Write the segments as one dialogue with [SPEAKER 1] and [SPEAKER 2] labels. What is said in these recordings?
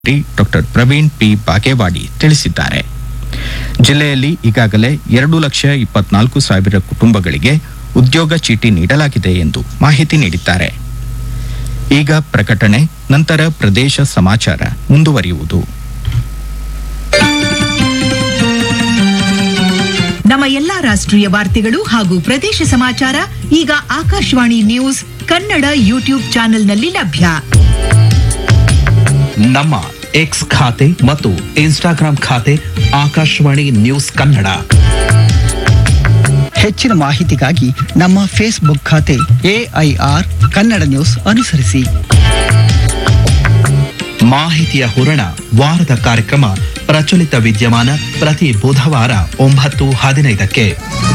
[SPEAKER 1] doctor Praveen P Bagewadi ತಿಳಿಸಿದ್ದಾರೆ ಜಿಲ್ಲೆಯಲ್ಲಿ ಈಗಾಗಲೇ ಎರಡು ಲಕ್ಷ ಇಪ್ಪತ್ನಾಲ್ಕು ಸಾವಿರ ಕುಟುಂಬಗಳಿಗೆ ಉದ್ಯೋಗ ಚೀಟಿ ನೀಡಲಾಗಿದೆ ಎಂದು ಮಾಹಿತಿ ನೀಡಿದ್ದಾರೆ ಈಗ ಪ್ರಕಟಣೆ ನಂತರ ಪ್ರದೇಶ ಸಮಾಚಾರ ಮುಂದುವರಿಯುವುದು
[SPEAKER 2] ನಮ್ಮ ಎಲ್ಲಾ ರಾಷ್ಟ್ರೀಯ ವಾರ್ತೆಗಳು ಹಾಗೂ ಪ್ರದೇಶ ಸಮಾಚಾರ ಈಗ ಆಕಾಶವಾಣಿ ನ್ಯೂಸ್ ಕನ್ನಡ ಯೂಟ್ಯೂಬ್ ಚಾನೆಲ್ನಲ್ಲಿ ಲಭ್ಯ
[SPEAKER 3] ನಮ್ಮ ಎಕ್ಸ್ ಖಾತೆ ಮತ್ತು ಇನ್ಸ್ಟಾಗ್ರಾಂ ಖಾತೆ ಆಕಾಶವಾಣಿ ನ್ಯೂಸ್ ಕನ್ನಡ
[SPEAKER 4] ಹೆಚ್ಚಿನ ಮಾಹಿತಿಗಾಗಿ ನಮ್ಮ ಫೇಸ್ಬುಕ್ ಖಾತೆ ಎಐಆರ್ ಕನ್ನಡ ನ್ಯೂಸ್ ಅನುಸರಿಸಿ
[SPEAKER 3] ಮಾಹಿತಿಯ ಹೂರಣ ವಾರದ ಕಾರ್ಯಕ್ರಮ ಪ್ರಚಲಿತ ವಿದ್ಯಮಾನ ಪ್ರತಿ ಬುಧವಾರ ಒಂಬತ್ತು ಹದಿನೈದಕ್ಕೆ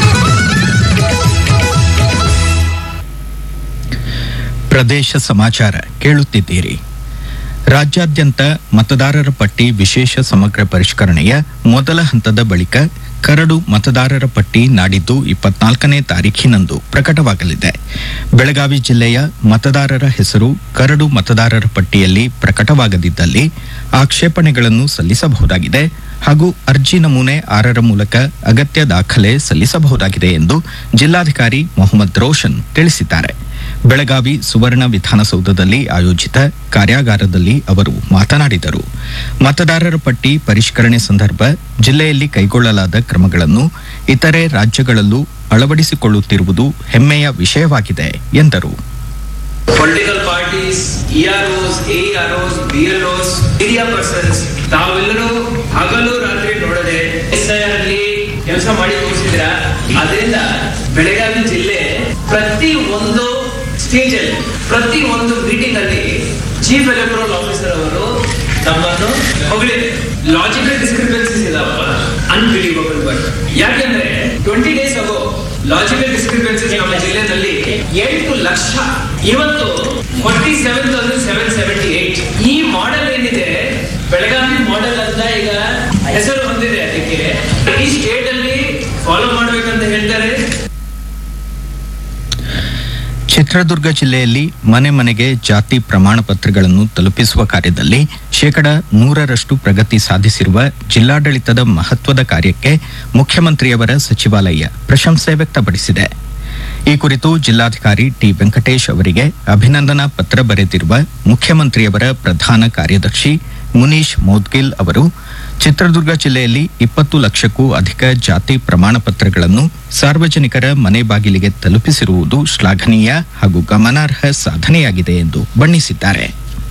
[SPEAKER 1] ಪ್ರದೇಶ ಸಮಾಚಾರ ಕೇಳುತ್ತಿದ್ದೀರಿ ರಾಜ್ಯಾದ್ಯಂತ ಮತದಾರರ ಪಟ್ಟಿ ವಿಶೇಷ ಸಮಗ್ರ ಪರಿಷ್ಕರಣೆಯ ಮೊದಲ ಹಂತದ ಬಳಿಕ ಕರಡು ಮತದಾರರ ಪಟ್ಟಿ ನಾಡಿದ್ದು ಇಪ್ಪತ್ನಾಲ್ಕನೇ ತಾರೀಖಿನಂದು ಪ್ರಕಟವಾಗಲಿದೆ ಬೆಳಗಾವಿ ಜಿಲ್ಲೆಯ ಮತದಾರರ ಹೆಸರು ಕರಡು ಮತದಾರರ ಪಟ್ಟಿಯಲ್ಲಿ ಪ್ರಕಟವಾಗದಿದ್ದಲ್ಲಿ ಆಕ್ಷೇಪಣೆಗಳನ್ನು ಸಲ್ಲಿಸಬಹುದಾಗಿದೆ ಹಾಗೂ ಅರ್ಜಿ ನಮೂನೆ ಆರರ ಮೂಲಕ ಅಗತ್ಯ ದಾಖಲೆ ಸಲ್ಲಿಸಬಹುದಾಗಿದೆ ಎಂದು ಜಿಲ್ಲಾಧಿಕಾರಿ ಮೊಹಮ್ಮದ್ ರೋಷನ್ ತಿಳಿಸಿದ್ದಾರೆ ಬೆಳಗಾವಿ ಸುವರ್ಣ ವಿಧಾನಸೌಧದಲ್ಲಿ ಆಯೋಜಿತ ಕಾರ್ಯಾಗಾರದಲ್ಲಿ ಅವರು ಮಾತನಾಡಿದರು ಮತದಾರರ ಪಟ್ಟಿ ಪರಿಷ್ಕರಣೆ ಸಂದರ್ಭ ಜಿಲ್ಲೆಯಲ್ಲಿ ಕೈಗೊಳ್ಳಲಾದ ಕ್ರಮಗಳನ್ನು ಇತರೆ ರಾಜ್ಯಗಳಲ್ಲೂ ಅಳವಡಿಸಿಕೊಳ್ಳುತ್ತಿರುವುದು ಹೆಮ್ಮೆಯ ವಿಷಯವಾಗಿದೆ ಎಂದರು
[SPEAKER 5] ಪೊಲಿಟಿಕಲ್ ಪಾರ್ಟೀಸ್ ಇಆರ್ಒಸ್ ಎಆರ್ಒಸ್ ಬಿಎಲ್ಒಸ್ ಹಿರಿಯ ಪರ್ಸನ್ಸ್ ತಾವೆಲ್ಲರೂ ಹಗಲು ರಾತ್ರಿ ನೋಡದೆ ಎಸ್ ಐ ಅಲ್ಲಿ ಕೆಲಸ ಮಾಡಿ ತೋರಿಸಿದ್ರ ಅದರಿಂದ ಬೆಳಗಾವಿ ಜಿಲ್ಲೆ ಪ್ರತಿ ಒಂದು ಸ್ಟೇಜ್ ಅಲ್ಲಿ ಪ್ರತಿ ಒಂದು ಮೀಟಿಂಗ್ ಅಲ್ಲಿ ಚೀಫ್ ಎಲೆಕ್ಟ್ರಲ್ ಆಫೀಸರ್ ಅವರು ನಮ್ಮನ್ನು ಹೊಗಳಿದೆ ಲಾಜಿಕಲ್ ಡಿಸ್ಕ್ರಿಪೆನ್ಸೀಸ್ ಇದಾವಪ್ಪ ಅನ್ಬಿಲೀವಬಲ್ ಬಟ್ ಯಾಕೆಂದ್ರೆ twenty days ago logical discrepancies ನಮ್ಮ ಜಿಲ್ಲೆಯಲ್ಲಿ ಎಂಟು ಲಕ್ಷ ಇವತ್ತು forty seven thousand seven seventy eight ಈ ಮಾಡೆಲ್ ಏನಿದೆ ಬೆಳಗಾವಿ ಮಾಡೆಲ್ ಅಂತ ಈಗ ಹೆಸರು ಹೊಂದಿದೆ ಅದಕ್ಕೆ ಈ ಸ್ಟೇಟ್ ಅಲ್ಲಿ ಫಾಲೋ ಮಾಡ್ಬೇಕಂತ ಹೇಳ್ತಾರೆ
[SPEAKER 1] ಚಿತ್ರದುರ್ಗ ಜಿಲ್ಲೆಯಲ್ಲಿ ಮನೆ ಮನೆಗೆ ಜಾತಿ ಪ್ರಮಾಣ ಪತ್ರಗಳನ್ನು ತಲುಪಿಸುವ ಕಾರ್ಯದಲ್ಲಿ ಶೇಕಡ ನೂರರಷ್ಟು ಪ್ರಗತಿ ಸಾಧಿಸಿರುವ ಜಿಲ್ಲಾಡಳಿತದ ಮಹತ್ವದ ಕಾರ್ಯಕ್ಕೆ ಮುಖ್ಯಮಂತ್ರಿಯವರ ಸಚಿವಾಲಯ ಪ್ರಶಂಸೆ ವ್ಯಕ್ತಪಡಿಸಿದೆ ಈ ಕುರಿತು ಜಿಲ್ಲಾಧಿಕಾರಿ ಟಿ ವೆಂಕಟೇಶ್ ಅವರಿಗೆ ಅಭಿನಂದನಾ ಪತ್ರ ಬರೆದಿರುವ ಮುಖ್ಯಮಂತ್ರಿಯವರ ಪ್ರಧಾನ ಕಾರ್ಯದರ್ಶಿ ಮುನೀಶ್ ಮೌದ್ಗಿಲ್ ಅವರು ಚಿತ್ರದುರ್ಗ ಜಿಲ್ಲೆಯಲ್ಲಿ ಇಪ್ಪತ್ತು ಲಕ್ಷಕ್ಕೂ ಅಧಿಕ ಜಾತಿ ಪ್ರಮಾಣ ಪತ್ರಗಳನ್ನು ಸಾರ್ವಜನಿಕರ ಮನೆ ಬಾಗಿಲಿಗೆ ತಲುಪಿಸಿರುವುದು ಶ್ಲಾಘನೀಯ ಹಾಗೂ ಗಮನಾರ್ಹ ಸಾಧನೆಯಾಗಿದೆ ಎಂದು ಬಣ್ಣಿಸಿದ್ದಾರೆ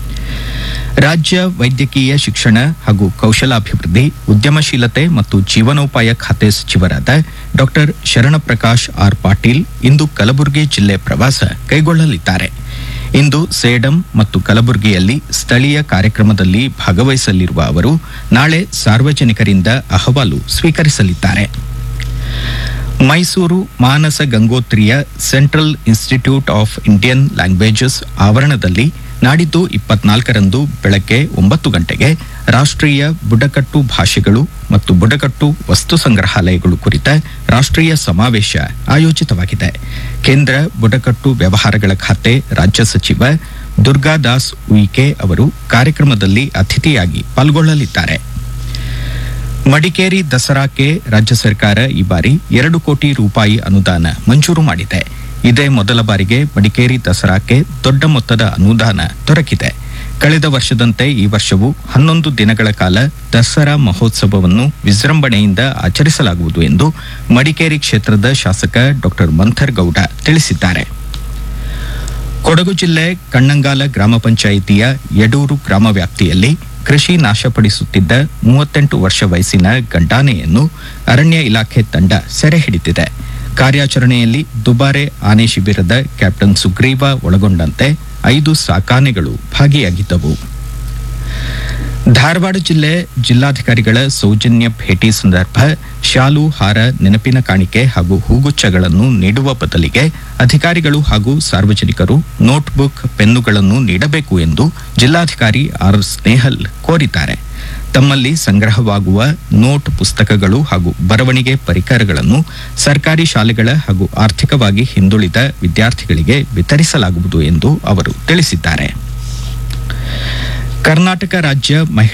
[SPEAKER 1] ರಾಜ್ಯ ವೈದ್ಯಕೀಯ ಶಿಕ್ಷಣ ಹಾಗೂ ಕೌಶಲಾಭಿವೃದ್ಧಿ ಉದ್ಯಮಶೀಲತೆ ಮತ್ತು ಜೀವನೋಪಾಯ ಖಾತೆ ಸಚಿವರಾದ ಡಾಕ್ಟರ್ ಶರಣಪ್ರಕಾಶ್ ಆರ್ ಪಾಟೀಲ್ ಇಂದು ಕಲಬುರಗಿ ಜಿಲ್ಲೆ ಪ್ರವಾಸ ಕೈಗೊಳ್ಳಲಿದ್ದಾರೆ ಇಂದು ಸೇಡಂ ಮತ್ತು ಕಲಬುರಗಿಯಲ್ಲಿ ಸ್ಥಳೀಯ ಕಾರ್ಯಕ್ರಮದಲ್ಲಿ ಭಾಗವಹಿಸಲಿರುವ ಅವರು ನಾಳೆ ಸಾರ್ವಜನಿಕರಿಂದ ಅಹವಾಲು ಸ್ವೀಕರಿಸಲಿದ್ದಾರೆ ಮೈಸೂರು ಮಾನಸ ಗಂಗೋತ್ರಿಯ central institute of Indian languages ಆವರಣದಲ್ಲಿ ನಾಡಿದ್ದು ಇಪ್ಪತ್ನಾಲ್ಕರಂದು ಬೆಳಗ್ಗೆ ಒಂಬತ್ತು ಗಂಟೆಗೆ ರಾಷ್ಟ್ರೀಯ ಬುಡಕಟ್ಟು ಭಾಷೆಗಳು ಮತ್ತು ಬುಡಕಟ್ಟು ವಸ್ತು ಸಂಗ್ರಹಾಲಯಗಳು ಕುರಿತ ರಾಷ್ಟ್ರೀಯ ಸಮಾವೇಶ ಆಯೋಜಿತವಾಗಿದೆ ಕೇಂದ್ರ ಬುಡಕಟ್ಟು ವ್ಯವಹಾರಗಳ ಖಾತೆ ರಾಜ್ಯ ಸಚಿವ ದುರ್ಗಾದಾಸ್ ಉಯಿಕೆ ಅವರು ಕಾರ್ಯಕ್ರಮದಲ್ಲಿ ಅತಿಥಿಯಾಗಿ ಪಾಲ್ಗೊಳ್ಳಲಿದ್ದಾರೆ ಮಡಿಕೇರಿ ದಸರಾಕ್ಕೆ ರಾಜ್ಯ ಸರ್ಕಾರ ಈ ಬಾರಿ ಎರಡು ಕೋಟಿ ರೂಪಾಯಿ ಅನುದಾನ ಮಂಜೂರು ಮಾಡಿದೆ ಇದೇ ಮೊದಲ ಬಾರಿಗೆ ಮಡಿಕೇರಿ ದಸರಾಕ್ಕೆ ದೊಡ್ಡ ಮೊತ್ತದ ಅನುದಾನ ದೊರಕಿದೆ ಕಳೆದ ವರ್ಷದಂತೆ ಈ ವರ್ಷವೂ ಹನ್ನೊಂದು ದಿನಗಳ ಕಾಲ ದಸರಾ ಮಹೋತ್ಸವವನ್ನು ವಿಜೃಂಭಣೆಯಿಂದ ಆಚರಿಸಲಾಗುವುದು ಎಂದು ಮಡಿಕೇರಿ ಕ್ಷೇತ್ರದ ಶಾಸಕ ಡಾಕ್ಟರ್ ಮಂಥರ್ ಗೌಡ ತಿಳಿಸಿದ್ದಾರೆ ಕೊಡಗು ಜಿಲ್ಲೆ ಕಣ್ಣಂಗಾಲ ಗ್ರಾಮ ಪಂಚಾಯಿತಿಯ ಯಡೂರು ಗ್ರಾಮ ವ್ಯಾಪ್ತಿಯಲ್ಲಿ ಕೃಷಿ ನಾಶಪಡಿಸುತ್ತಿದ್ದ ಮೂವತ್ತೆಂಟು ವರ್ಷ ವಯಸ್ಸಿನ ಗಂಡಾನೆಯನ್ನು ಅರಣ್ಯ ಇಲಾಖೆ ತಂಡ ಸೆರೆ ಹಿಡಿದಿದೆ ಕಾರ್ಯಾಚರಣೆಯಲ್ಲಿ ದುಬಾರೆ ಆನೆ ಶಿಬಿರದ ಕ್ಯಾಪ್ಟನ್ ಸುಗ್ರೀವ ಒಳಗೊಂಡಂತೆ ಐದು ಸಾಕಾನೆಗಳು ಭಾಗಿಯಾಗಿದ್ದವು ಧಾರವಾಡ ಜಿಲ್ಲೆ ಜಿಲ್ಲಾಧಿಕಾರಿಗಳ ಸೌಜನ್ಯ ಭೇಟಿ ಸಂದರ್ಭ ಶಾಲು ಹಾರ ನೆನಪಿನ ಕಾಣಿಕೆ ಹಾಗೂ ಹೂಗುಚ್ಛಗಳನ್ನು ನೀಡುವ ಬದಲಿಗೆ ಅಧಿಕಾರಿಗಳು ಹಾಗೂ ಸಾರ್ವಜನಿಕರು ನೋಟ್ಬುಕ್ ಪೆನ್ನುಗಳನ್ನು ನೀಡಬೇಕು ಎಂದು ಜಿಲ್ಲಾಧಿಕಾರಿ ಆರ್ ಸ್ನೇಹಲ್ ಕೋರಿದ್ದಾರೆ ತಮ್ಮಲ್ಲಿ ಸಂಗ್ರಹವಾಗುವ ನೋಟ್ ಪುಸ್ತಕಗಳು ಹಾಗೂ ಬರವಣಿಗೆ ಪರಿಕರಗಳನ್ನು ಸರ್ಕಾರಿ ಶಾಲೆಗಳ ಹಾಗೂ ಆರ್ಥಿಕವಾಗಿ ಹಿಂದುಳಿದ ವಿದ್ಯಾರ್ಥಿಗಳಿಗೆ ವಿತರಿಸಲಾಗುವುದು ಎಂದು ಅವರು ತಿಳಿಸಿದ್ದಾರೆ ಕರ್ನಾಟಕ ರಾಜ್ಯ ಮಹಿಳಾ